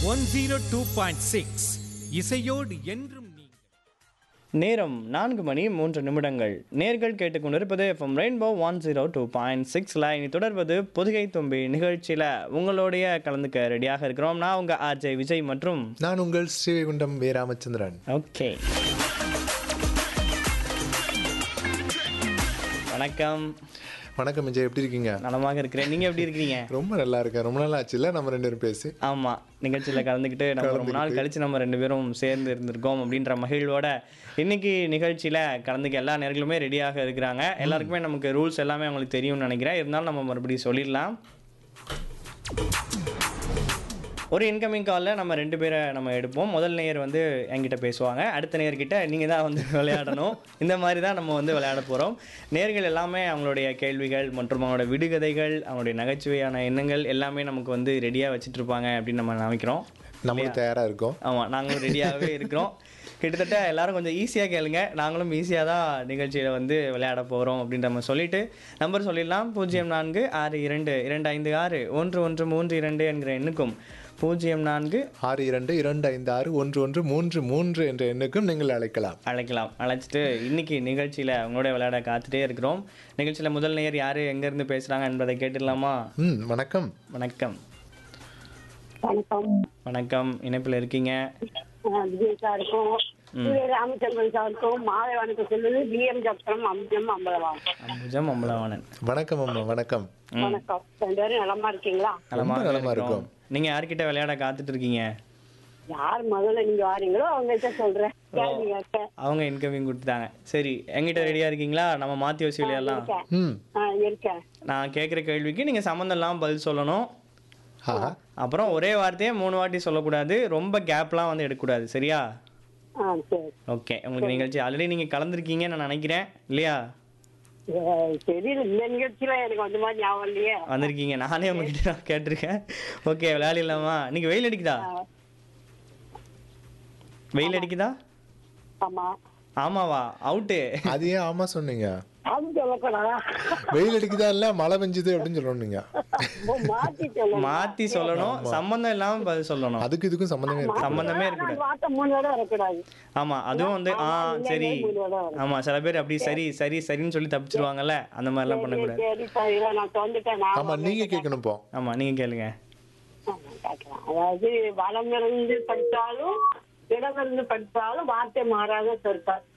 One zero two point six இசையோடு என்றும் நீங்கள் நேரம் நான்கு மணி மூன்று நிமிடங்கள் நேர்கள் கேட்டுக்கொண்டிருப்பது F M rainbow one zero two point சிக்ஸில் இனி தொடர்வது பொதுகை தும்பி நிகழ்ச்சியில் உங்களுடைய கலந்துக்க ரெடியாக இருக்கிறோம் நான் உங்கள் ஆர்ஜே விஜய் மற்றும் நான் உங்கள் ஸ்ரீவைகுண்டம் வே ராமச்சந்திரன் ஓகே வணக்கம் வணக்கம் விஜய் எப்படி இருக்கீங்க நலமாக இருக்கிறேன் நீங்கள் எப்படி இருக்கிறீங்க ரொம்ப நல்லா இருக்கேன் ரொம்ப நாள் ஆச்சுல்ல நம்ம ரெண்டு பேரும் பேசி ஆமாம் நிகழ்ச்சியில் கலந்துக்கிட்டு நம்ம ரொம்ப நாள் கழிச்சு நம்ம ரெண்டு பேரும் சேர்ந்து இருந்திருக்கோம் அப்படின்ற மகிழ்வோட இன்னைக்கு நிகழ்ச்சியில் கலந்துக்க எல்லா நேர்களுமே ரெடியாக இருக்கிறாங்க எல்லாருக்குமே நமக்கு ரூல்ஸ் எல்லாமே அவங்களுக்கு தெரியும்னு நினைக்கிறேன் இருந்தாலும் நம்ம மறுபடியும் சொல்லிடலாம் ஒரு இன்கமிங் காலில் நம்ம ரெண்டு பேரை நம்ம எடுப்போம் முதல் நேயர் வந்து என்கிட்ட பேசுவாங்க அடுத்த நேயர்கிட்ட நீங்கள் தான் வந்து விளையாடணும் இந்த மாதிரி தான் நம்ம வந்து விளையாட போகிறோம் நேர்கள் எல்லாமே அவங்களுடைய கேள்விகள் மற்றும் அவங்களோட விடுகதைகள் அவங்களுடைய நகைச்சுவையான எண்ணங்கள் எல்லாமே நமக்கு வந்து ரெடியாக வச்சுட்டு இருப்பாங்க அப்படின்னு நம்ம நினைக்கிறோம் நம்மளும் தயாரா இருக்கோம் ஆமாம் நாங்களும் ரெடியாகவே இருக்கிறோம் கிட்டத்தட்ட எல்லாரும் கொஞ்சம் ஈஸியாக கேளுங்க நாங்களும் ஈஸியாக தான் நிகழ்ச்சியில் வந்து விளையாட போகிறோம் அப்படின்ற நம்ம சொல்லிட்டு நம்பர் சொல்லிடலாம் பூஜ்ஜியம் நான்கு ஆறு இரண்டு இரண்டு ஐந்து ஆறு ஒன்று ஒன்று மூன்று இரண்டு என்கிற எண்ணுக்கும் பூஜ்ஜியம் நான்கு ஆறு இரண்டு இரண்டு ஐந்து ஆறு ஒன்று ஒன்று மூன்று மூன்று என்ற எண்ணுக்கும் நீங்கள் அழைக்கலாம் அழைக்கலாம் அழைச்சிட்டு இன்னைக்கு நிகழ்ச்சியில் அவங்களோட விளையாட காத்துட்டே இருக்கிறோம் நிகழ்ச்சியில் முதல் நேயர் யார் எங்கேருந்து பேசுகிறாங்க என்பதை கேட்டுடலாமா ம் வணக்கம் வணக்கம் வணக்கம் வணக்கம் இணைப்பில் இருக்கீங்க அஹ் விஜய் சாருக்கும் சூரிய ராமச்சந்திரன் சாருக்கும் மாலை வணக்கம் சொல்லுது பிஎம் டாக்டரும் அம்ஜம் அம்பலவாம் அம்புஜம் அம்பலவாணன் வணக்கம் அம்மா வணக்கம் வணக்கம் ரெண்டு பேரும் நலமா இருக்கீங்களா நலமாக நலமா இருக்கிறோம் நீங்கள் யார்கிட்ட விளையாட காத்துட்டு இருக்கீங்க யார் முதல்ல நீங்க வாரீங்களோ அவங்ககிட்ட சொல்றேன் கேள்வி கேட்க அவங்க இன்கமிங் கொடுத்துட்டாங்க சரி எங்கிட்ட ரெடியாக இருக்கீங்களா நம்ம மாற்றி வச்சு விளையாடலாம் இருக்கேன் ம் ஆஹ் இருக்கேன் நான் கேட்குற கேள்விக்கு நீங்கள் சம்மந்தம் இல்லாமல் பதில் சொல்லணும் ஆஹா அப்புறம் ஒரே வார்த்தையே மூணு வாட்டி சொல்லக்கூடாது ரொம்ப கேப்லாம் வந்து எடுக்கக்கூடாது சரியா ஆ சரி ஓகே உங்களுக்கு நிகழ்ச்சி ஆல்ரெடி நீங்கள் கலந்துருக்கீங்கன்னு நான் நினைக்கிறேன் இல்லையா அஹ் தெரியல இந்த நிகழ்ச்சியில எனக்கு அந்த மாதிரி ஞாபகம் இல்லையே வந்திருக்கீங்க நானே உங்ககிட்ட நான் கேட்டிருக்கேன் ஓகே விளையாடலாமா நீங்கள் வெயில் அடிக்குதா வெயில் அடிக்குதா ஆமா ஆமாவா அவுட்டு அது ஏன் ஆமா சொன்னீங்க அது சொல்லக்கூடாதா வெயில் அடிக்குதா இல்ல மழை பெஞ்சுது அப்படின்னு சொல்லணும் நீங்க ஓ, மாத்தி சொல்லணும் மாற்றி சொல்லணும் சம்மந்தம் இல்லாமல் பதில் சொல்லணும் அதுக்கு இதுக்கும் சம்மந்தமே இருக்கு சம்மந்தமே இருக்கக்கூடாது வார்த்தை மூணு தடவை வரக்கூடாது ஆமா அதுவும் வந்து ஆ சரி மூணு தடவை வரும். ஆமா சில பேர் அப்படி சரி சரி சரின்னு சொல்லி தப்பிச்சிருவாங்கல்ல அந்த மாதிரிலாம் பண்ணக்கூடாது சரி சரி நான் வந்துட்டேன் நான் ஆமா நீங்க கேட்கணும் இப்போ ஆமா நீங்க கேளுங்க ஆமா, கேட்கலாம். அதாவது வளமிருந்து படித்தாலும் இடமிருந்து படித்தாலும் வார்த்தை மாறாத சொற்கள்